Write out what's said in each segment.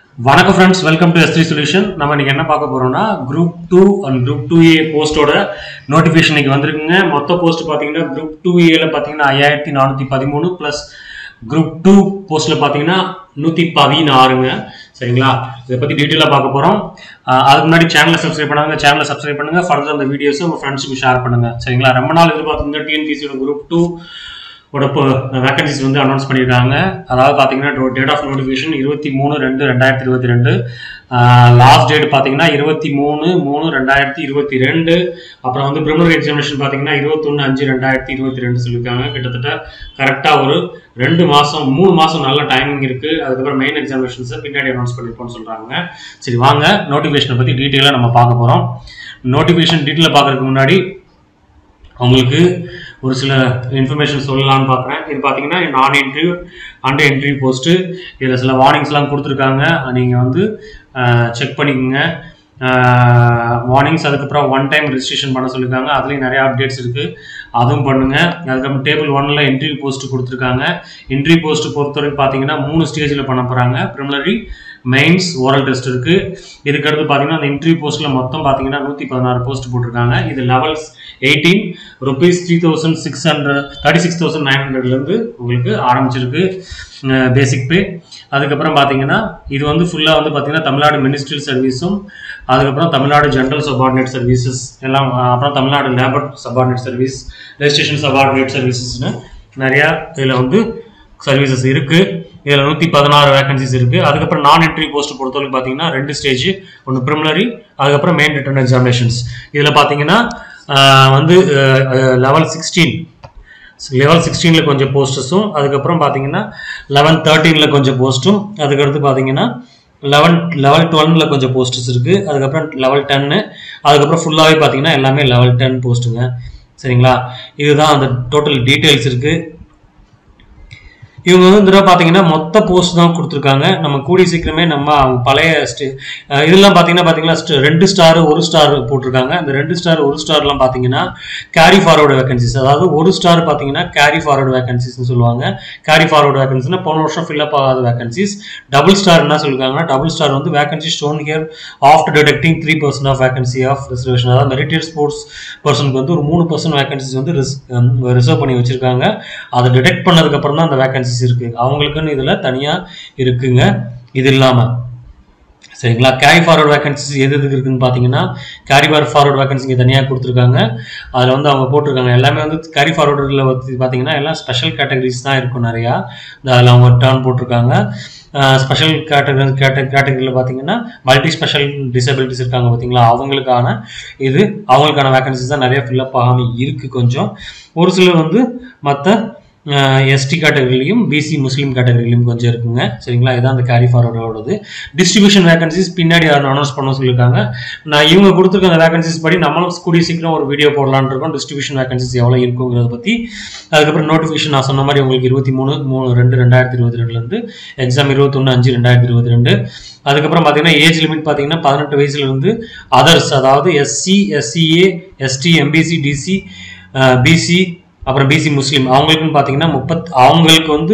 வணக்கம் friends welcome to S solution நம்ம இன்னைக்கு என்ன பார்க்க போறோம்னா group two and group two A போஸ்டோட நோட்டிஃபிகேஷன் இன்னைக்கு வந்திருக்குங்க மொத்த போஸ்ட் பார்த்தீங்கன்னா குரூப் டூ ஏல பார்த்தீங்கன்னா ஐயாயிரத்தி நானூற்றி பதிமூணு ப்ளஸ் குரூப் டூ போஸ்ட்ல பார்த்தீங்கன்னா நூற்றி பதினாறுங்க சரிங்களா இதை பற்றி டீட்டெயிலாக பார்க்க போகிறோம் அதுக்கு முன்னாடி சேனலை சப்ஸ்கிரைப் பண்ணாங்க சேனலை சப்ஸ்கிரைப் பண்ணுங்க ஃபர்தர் அந்த வீடியோஸும் உங்கள் ஃப்ரெண்ட்ஸுக்கு ஷேர் பண்ணுங்க சரிங்களா ரொம்ப நாள் எதிர்பார்த்துங்க டிஎன்பிசியோட குரூப் டூ ஓட வேகன்சிஸ் வந்து அனௌன்ஸ் பண்ணியிருக்காங்க அதாவது பார்த்தீங்கன்னா டேட் ஆஃப் நோட்டிஃபிகேஷன் இருபத்தி மூணு ரெண்டு ரெண்டாயிரத்தி இருபத்தி ரெண்டு லாஸ்ட் டேட் பார்த்தீங்கன்னா இருபத்தி மூணு மூணு ரெண்டாயிரத்தி இருபத்தி ரெண்டு அப்புறம் வந்து ப்ரிமினரி எக்ஸாமினேஷன் பார்த்தீங்கன்னா இருபத்தொன்று அஞ்சு ரெண்டாயிரத்தி இருபத்தி ரெண்டு சொல்லியிருக்காங்க கிட்டத்தட்ட கரெக்டாக ஒரு ரெண்டு மாதம் மூணு மாதம் நல்ல டைமிங் இருக்குது அதுக்கப்புறம் மெயின் எக்ஸாமினேஷன்ஸை பின்னாடி அனௌன்ஸ் பண்ணியிருப்போம்னு சொல்கிறாங்க சரி வாங்க நோட்டிஃபிகேஷனை பற்றி டீட்டெயிலாக நம்ம பார்க்க போகிறோம் நோட்டிஃபிகேஷன் டீட்டெயிலாக பார்க்குறதுக்கு முன்னாடி உங்களுக்கு ஒரு சில இன்ஃபர்மேஷன் சொல்லலாம்னு பார்க்குறேன் இது பார்த்தீங்கன்னா நான் இன்டர்வியூ அண்டர் இன்டர்வியூ போஸ்ட்டு இதில் சில வார்னிங்ஸ்லாம் கொடுத்துருக்காங்க நீங்கள் வந்து செக் பண்ணிக்கோங்க வார்னிங்ஸ் அதுக்கப்புறம் ஒன் டைம் ரெஜிஸ்ட்ரேஷன் பண்ண சொல்லியிருக்காங்க அதுலேயும் நிறைய அப்டேட்ஸ் இருக்குது அதுவும் பண்ணுங்கள் அதுக்கப்புறம் டேபிள் ஒன்னில் இன்டர்வியூ போஸ்ட் கொடுத்துருக்காங்க இன்டர்வியூ போஸ்ட் பொறுத்தவரைக்கும் பார்த்தீங்கன்னா மூணு ஸ்டேஜில் பண்ண போகிறாங்க ப்ரிமினரி மெயின்ஸ் ஓரல் டெஸ்ட் இருக்கு இதுக்கடுத்து பார்த்தீங்கன்னா அந்த இன்டர்வியூ போஸ்ட்ல மொத்தம் பார்த்தீங்கன்னா நூற்றி பதினாறு போஸ்ட் போட்டிருக்காங்க இது levels eighteen rupees three thousand six hundred thirty six thousand nine ஹண்ட்ரட்லேருந்து உங்களுக்கு ஆரம்பிச்சிருக்கு பேசிக் பே அதுக்கப்புறம் பார்த்தீங்கன்னா இது வந்து ஃபுல்லாக வந்து பார்த்தீங்கன்னா தமிழ்நாடு மினிஸ்ட்ரியல் சர்வீஸும் அதுக்கப்புறம் தமிழ்நாடு ஜென்ரல் சபார்டினேட் சர்வீசஸ் எல்லாம் அப்புறம் Tamil Nadu labour subordinate service registration subordinate சர்வீசஸ்னு நிறையா இதில் வந்து சர்வீசஸ் இருக்குது இதில் நூற்றி பதினாறு வேகன்சிஸ் இருக்குது அதுக்கப்புறம் நான் என்ட்ரி போஸ்ட் பொறுத்தவரைக்கும் பார்த்தீங்கன்னா ரெண்டு ஸ்டேஜ் ஒன்று ப்ரிமினரி அதுக்கப்புறம் மெயின் ரிட்டர்ன் எக்ஸாமினேஷன்ஸ் இதில் பார்த்தீங்கன்னா வந்து லெவல் சிக்ஸ்டீன் லெவல் சிக்ஸ்டீனில் கொஞ்சம் போஸ்டர்ஸும் அதுக்கப்புறம் பார்த்தீங்கன்னா லெவன் தேர்ட்டீனில் கொஞ்சம் போஸ்ட்டும் அதுக்கடுத்து பார்த்தீங்கன்னா லெவன் லெவல் டுவெல்னில் கொஞ்சம் போஸ்டர்ஸ் இருக்குது அதுக்கப்புறம் லெவல் டென்னு அதுக்கப்புறம் ஃபுல்லாகவே பார்த்தீங்கன்னா எல்லாமே லெவல் டென் போஸ்ட்டுங்க சரிங்களா இதுதான் அந்த டோட்டல் டீட்டெயில்ஸ் இருக்குது இவங்க வந்து இந்த தடவை பார்த்தீங்கன்னா மொத்த போஸ்ட் தான் கொடுத்துருக்காங்க நம்ம கூடிய சீக்கிரமே நம்ம அவங்க பழைய ஸ்டே இதெல்லாம் பார்த்தீங்கன்னா பார்த்தீங்கன்னா ரெண்டு ஸ்டார் ஒரு ஸ்டார் போட்டிருக்காங்க இந்த ரெண்டு ஸ்டார் ஒரு ஸ்டார்லாம் பார்த்தீங்கன்னா கேரி ஃபார்வர்டு வேகன்சிஸ் அதாவது ஒரு ஸ்டார் பார்த்தீங்கன்னா கேரி ஃபார்வர்டு வேகன்சிஸ்னு சொல்லுவாங்க கேரி ஃபார்வர்டு வேகன்சிஸ்னா போன வருஷம் ஃபில்அப் ஆகாத வேகன்சிஸ் டபுள் ஸ்டார் என்ன சொல்லிருக்காங்கன்னா டபுள் ஸ்டார் வந்து vacancy stone here after detecting three percent of vacancy of reservation அதாவது மெரிட்டியர் ஸ்போர்ட்ஸ் பர்சனுக்கு வந்து ஒரு மூணு பர்சன்ட் வேகன்சிஸ் வந்து ரிசர்வ் பண்ணி வச்சிருக்காங்க அதை டிடெக்ட் பண்ணதுக்கப்புறம் தான் அந்த வேகன்சி வேகன்சிஸ் இருக்கு அவங்களுக்குன்னு இதுல தனியா இருக்குங்க இது இல்லாம சரிங்களா கேரி ஃபார்வர்ட் வேகன்சிஸ் எது எதுக்கு இருக்குன்னு பார்த்தீங்கன்னா கேரி ஃபார்வர்ட் வேகன்சி இங்கே தனியாக கொடுத்துருக்காங்க அதில் வந்து அவங்க போட்டிருக்காங்க எல்லாமே வந்து கேரி ஃபார்வர்டில் வந்து பார்த்தீங்கன்னா எல்லாம் ஸ்பெஷல் கேட்டகரிஸ் தான் இருக்கும் நிறையா அதில் அவங்க டேர்ன் போட்டிருக்காங்க ஸ்பெஷல் கேட்டகரி கேட்ட கேட்டகரியில் பார்த்தீங்கன்னா மல்டி ஸ்பெஷல் டிசபிலிட்டிஸ் இருக்காங்க பார்த்தீங்களா அவங்களுக்கான இது அவங்களுக்கான வேகன்சிஸ் தான் நிறைய ஃபில்அப் ஆகாமல் இருக்குது கொஞ்சம் ஒரு சிலர் வந்து மற்ற எஸ்டி கேட்டகரிலையும் பிசி முஸ்லீம் கேட்டகரிலையும் கொஞ்சம் இருக்குங்க சரிங்களா இதான் அந்த கேரி ஃபார்வர்டோடது டிஸ்ட்ரிபியூஷன் வேகன்சிஸ் பின்னாடி அனௌன்ஸ் பண்ண சொல்லியிருக்காங்க நான் இவங்க கொடுத்துருக்க அந்த வேகன்சிஸ் படி நம்மளும் கூடிய சீக்கிரம் ஒரு வீடியோ போடலான்னு இருக்கோம் டிஸ்ட்ரிபியூஷன் வேகன்சிஸ் எவ்வளோ இருக்குங்கிறத பற்றி அதுக்கப்புறம் நோட்டிஃபிகேஷன் நான் சொன்ன மாதிரி உங்களுக்கு இருபத்தி மூணு மூணு ரெண்டு ரெண்டாயிரத்தி இருபத்தி ரெண்டுலேருந்து எக்ஸாம் இருபத்தொன்று அஞ்சு ரெண்டாயிரத்தி இருபத்தி ரெண்டு அதுக்கப்புறம் பார்த்தீங்கன்னா ஏஜ் லிமிட் பார்த்தீங்கன்னா பதினெட்டு வயசுலேருந்து அதர்ஸ் அதாவது SC SCA ST MBC DC BC அப்புறம் பிசி முஸ்லீம் அவங்களுக்குன்னு பார்த்தீங்கன்னா முப்பத் அவங்களுக்கு வந்து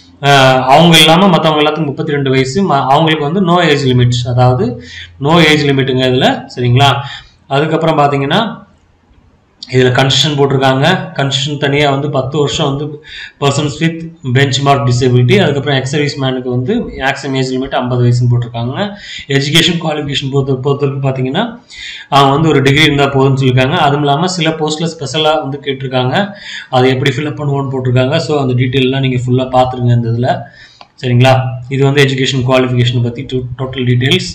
அவங்க இல்லாமல் மற்றவங்க எல்லாத்துக்கும் முப்பத்தி ரெண்டு வயசு அவங்களுக்கு வந்து நோ ஏஜ் லிமிட்ஸ் அதாவது நோ ஏஜ் லிமிட்டுங்க இதில் சரிங்களா அதுக்கப்புறம் பார்த்தீங்கன்னா இதில் கன்ஸ்ட்ரக்ஷன் போட்டிருக்காங்க கன்ஸ்ட்ரக்ஷன் தனியாக வந்து பத்து வருஷம் வந்து persons with benchmark disability அதுக்கப்புறம் எக்ஸ் சர்வீஸ் மேனுக்கு வந்து மேக்ஸிமம் ஏஜ் லிமிட் ஐம்பது வயசுன்னு போட்டிருக்காங்க எஜுகேஷன் குவாலிஃபிகேஷன் பொறுத்த பொறுத்தவரைக்கும் பார்த்தீங்கன்னா அவங்க வந்து ஒரு டிகிரி இருந்தால் போதும்னு சொல்லியிருக்காங்க அதுவும் இல்லாமல் சில போஸ்ட்டில் ஸ்பெஷலாக வந்து கேட்டிருக்காங்க அதை எப்படி ஃபில்அப் பண்ணுவோன்னு போட்டிருக்காங்க ஸோ அந்த டீட்டெயிலெலாம் நீங்கள் ஃபுல்லாக பார்த்துருங்க இந்த இதில் சரிங்களா இது வந்து எஜுகேஷன் குவாலிஃபிகேஷன் பற்றி டோட்டல் டீட்டெயில்ஸ்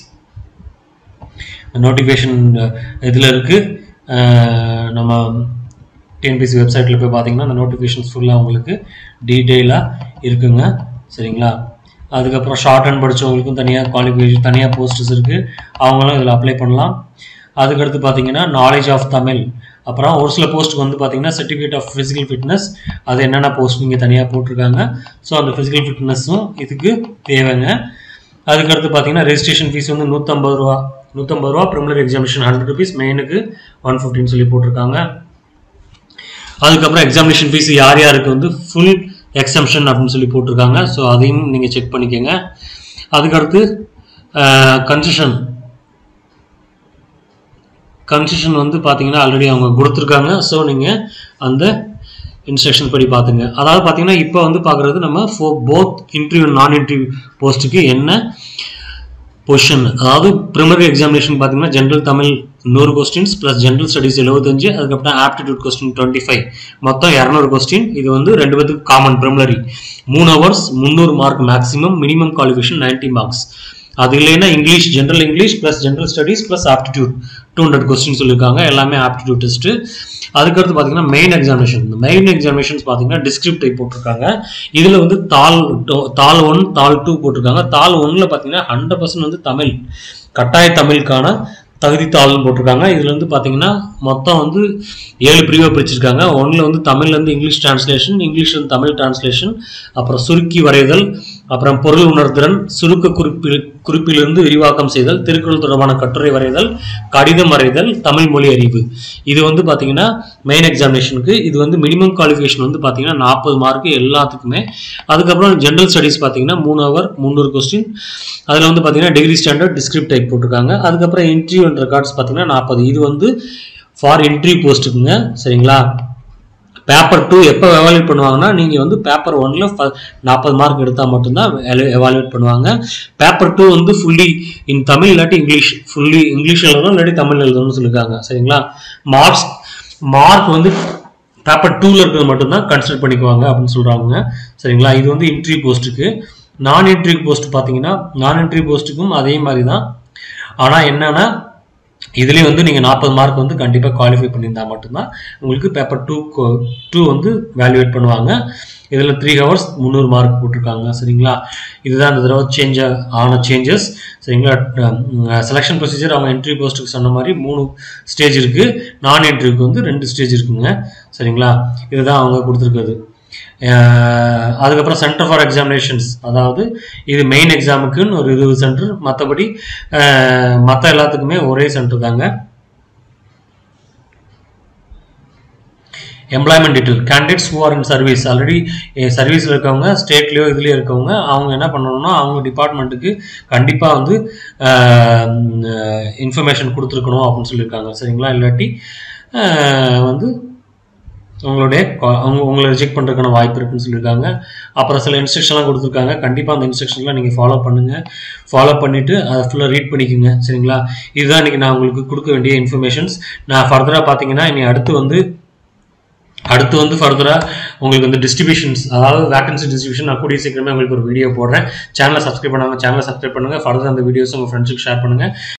நோட்டிஃபிகேஷன் இதில் இருக்குது நம்ம டிஎன்பிசி வெப்சைட்டில் போய் பார்த்தீங்கன்னா அந்த நோட்டிஃபிகேஷன்ஸ் ஃபுல்லாக உங்களுக்கு டீட்டெயிலாக இருக்குங்க சரிங்களா அதுக்கப்புறம் ஷார்ட் ஹேண்ட் படித்தவங்களுக்கும் தனியாக குவாலிஃபிகேஷன் தனியாக போஸ்டர்ஸ் இருக்குது அவங்களும் இதில் அப்ளை பண்ணலாம் அதுக்கடுத்து பார்த்தீங்கன்னா நாலேஜ் ஆஃப் தமிழ் அப்புறம் ஒரு சில போஸ்ட்டுக்கு வந்து பார்த்தீங்கன்னா சர்டிஃபிகேட் ஆஃப் ஃபிசிக்கல் ஃபிட்னஸ் அது என்னென்ன போஸ்ட் நீங்கள் தனியாக போட்டிருக்காங்க ஸோ அந்த ஃபிசிக்கல் ஃபிட்னஸும் இதுக்கு தேவைங்க அதுக்கடுத்து பார்த்தீங்கன்னா ரெஜிஸ்ட்ரேஷன் ஃபீஸ் வந்து நூற்றம்பது ரூபா நூற்றம்பது ரூபா ப்ரிமினரி எக்ஸாமினேஷன் ஹண்ட்ரட் ருபீஸ் மெயினுக்கு ஒன் ஃபிஃப்டின்னு சொல்லி போட்டிருக்காங்க அதுக்கப்புறம் எக்ஸாமினேஷன் ஃபீஸ் யார் யாருக்கு வந்து ஃபுல் எக்ஸம்ஷன் அப்படின்னு சொல்லி போட்டிருக்காங்க ஸோ அதையும் நீங்கள் செக் பண்ணிக்கோங்க அதுக்கடுத்து கன்செஷன் கன்செஷன் வந்து பார்த்தீங்கன்னா ஆல்ரெடி அவங்க கொடுத்துருக்காங்க ஸோ நீங்கள் அந்த இன்ஸ்ட்ரக்ஷன் படி பார்த்துங்க அதாவது பார்த்தீங்கன்னா இப்போ வந்து பார்க்குறது நம்ம ஃபோ போத் இன்டர்வியூ நான் இன்டர்வியூ போஸ்ட்டுக்கு என்ன பொசிஷன் அதாவது ப்ரிமரி எக்ஸாமினேஷன் பார்த்தீங்கன்னா ஜென்ரல் தமிழ் நூறு கொஸ்டின்ஸ் ப்ளஸ் ஜென்ரல் ஸ்டடீஸ் எழுபத்தஞ்சு அதுக்கப்புறம் ஆப்டிடியூட் கொஸ்டின் டுவெண்ட்டி ஃபைவ் மொத்தம் இரநூறு கொஸ்டின் இது வந்து ரெண்டு பேத்துக்கு காமன் ப்ரிமலரி மூணு ஹவர்ஸ் முந்நூறு mark maximum minimum qualification ninety marks அது இல்லைன்னா English general English plus general studies plus aptitude two hundred question சொல்லியிருக்காங்க எல்லாமே ஆப்டிடியூட் டெஸ்ட்டு அதுக்கடுத்து பார்த்தீங்கன்னா மெயின் எக்ஸாமினேஷன் இந்த மெயின் எக்ஸாமினேஷன்ஸ் பார்த்தீங்கன்னா டிஸ்கிரிப்ட் டைப் போட்டிருக்காங்க இதில் வந்து தாள் டோ- தாள் ஒன் தாள் டூ போட்டிருக்காங்க தாள் ஒன்னில் பார்த்தீங்கன்னா ஹண்ட்ரட் பர்சன்ட் வந்து தமிழ் கட்டாய தமிழுக்கான தகுதி தாள்னு போட்டிருக்காங்க இதில் வந்து பார்த்தீங்கன்னா மொத்தம் வந்து ஏழு பிரிவாக பிரிச்சிருக்காங்க ஒன்றில் வந்து தமிழ்லேருந்து இங்கிலீஷ் டிரான்ஸ்லேஷன் இங்கிலீஷ்லேருந்து தமிழ் டிரான்ஸ்லேஷன் அப்புறம் சுருக்கி வரைதல் அப்புறம் பொருள் உணர்திறன் சுருக்க குறிப்பில் குறிப்பிலிருந்து விரிவாக்கம் செய்தல் திருக்குறள் தொடர்பான கட்டுரை வரைதல் கடிதம் வரைதல் தமிழ் மொழி அறிவு இது வந்து பார்த்தீங்கன்னா மெயின் எக்ஸாமினேஷனுக்கு இது வந்து மினிமம் குவாலிஃபிகேஷன் வந்து பார்த்தீங்கன்னா நாற்பது மார்க் எல்லாத்துக்குமே அதுக்கப்புறம் ஜென்ரல் ஸ்டடீஸ் பார்த்தீங்கன்னா மூணு ஹவர் முந்நூறு கொஸ்டின் அதில் வந்து பார்த்தீங்கன்னா டிகிரி ஸ்டாண்டர்ட் டிஸ்கிரிப்ட் டைப் போட்டிருக்காங்க அதுக்கப்புறம் இன்டர்வியூ அண்ட் ரெக்கார்ட்ஸ் பார்த்தீங்கன்னா நாற்பது இது வந்து ஃபார் இன்டர்வியூ போஸ்ட்டுக்குங்க சரிங்களா பேப்பர் டூ எப்போ எவாலுவேட் பண்ணுவாங்கன்னா நீங்கள் வந்து பேப்பர் ஒன்ல நாற்பது மார்க் எடுத்தால் மட்டும்தான் எவாலுவேட் பண்ணுவாங்க பேப்பர் டூ வந்து ஃபுல்லி இன் தமிழ் இல்லாட்டி இங்கிலீஷ் ஃபுல்லி இங்கிலீஷ் எழுதணும் இல்லாட்டி தமிழ் எழுதணும்னு சொல்லியிருக்காங்க சரிங்களா மார்க்ஸ் மார்க் வந்து பேப்பர் டூவில் இருக்கிறது மட்டும்தான் கன்சிடர் பண்ணிக்குவாங்க அப்படின்னு சொல்கிறாங்க சரிங்களா இது வந்து இன்ட்ரி போஸ்ட்டுக்கு நான் இன்ட்ரி போஸ்ட் பார்த்தீங்கன்னா நான் இன்ட்ரி போஸ்ட்டுக்கும் அதே மாதிரி தான் ஆனால் என்னன்னா இதுலேயும் வந்து நீங்கள் நாற்பது மார்க் வந்து கண்டிப்பாக குவாலிஃபை பண்ணியிருந்தா மட்டும்தான் உங்களுக்கு பேப்பர் டூ டூ வந்து வேல்யூவேட் பண்ணுவாங்க இதில் த்ரீ ஹவர்ஸ் முந்நூறு மார்க் போட்டிருக்காங்க சரிங்களா இதுதான் இந்த தடவை சேஞ்ச் ஆன சேஞ்சஸ் சரிங்களா செலெக்ஷன் ப்ரொசீஜர் அவங்க என்ட்ரி போஸ்ட்டுக்கு சொன்ன மாதிரி மூணு ஸ்டேஜ் இருக்குது நான் என்ட்ரிக்கு வந்து ரெண்டு ஸ்டேஜ் இருக்குங்க சரிங்களா இதுதான் அவங்க கொடுத்துருக்குது அஹ் அதுக்கப்புறம் சென்டர் ஃபார் எக்ஸாமினேஷன்ஸ் அதாவது இது மெயின் எக்ஸாமுக்குன்னு ஒரு இருபது சென்டர் மற்றபடி மற்ற எல்லாத்துக்குமே ஒரே சென்டர் தாங்க employment detail candidates who are in service already சர்வீஸில் இருக்கவங்க ஸ்டேட்லேயோ இதுலேயோ இருக்கவங்க அவங்க என்ன பண்ணணும்னா அவங்க டிபார்ட்மெண்ட்டுக்கு கண்டிப்பாக வந்து இன்ஃபர்மேஷன் கொடுத்துருக்கணும் அப்படின்னு சொல்லியிருக்காங்க சரிங்களா இல்லாட்டி அஹ், வந்து உங்களுடைய கா- அவங்க உங்களை ரிஜெக்ட் பண்ணுறதுக்கான வாய்ப்பு இருக்குன்னு சொல்லியிருக்காங்க அப்புறம் சில இன்ஸ்ட்ரக்ஷன்லாம் கொடுத்துருக்காங்க கண்டிப்பாக அந்த இன்ஸ்ட்ரக்ஷன்லாம் நீங்கள் ஃபாலோ பண்ணுங்கள் ஃபாலோ பண்ணிவிட்டு அதை ஃபுல்லாக ரீட் பண்ணிக்கோங்க சரிங்களா இதுதான் இன்றைக்கி நான் உங்களுக்கு கொடுக்க வேண்டிய இன்ஃபர்மேஷன்ஸ் நான் ஃபர்தராக பார்த்தீங்கன்னா இனி அடுத்து வந்து அடுத்து வந்து ஃபர்தராக உங்களுக்கு வந்து டிஸ்ட்ரிபியூஷன்ஸ் அதாவது வேகன்சி டிஸ்ட்ரிபியூஷன் நான் கூடிய சீக்கிரமே உங்களுக்கு ஒரு வீடியோ போடுறேன் சேனலை சப்ஸ்கிரைப் பண்ணாங்க சேனலை சப்ஸ்கிரைப் பண்ணுங்கள் ஃபர்தர் அந்த வீடியோஸ் உங்கள் ஃப்ரெண்ட்ஸுக்கு ஷேர் பண்ணுங்கள்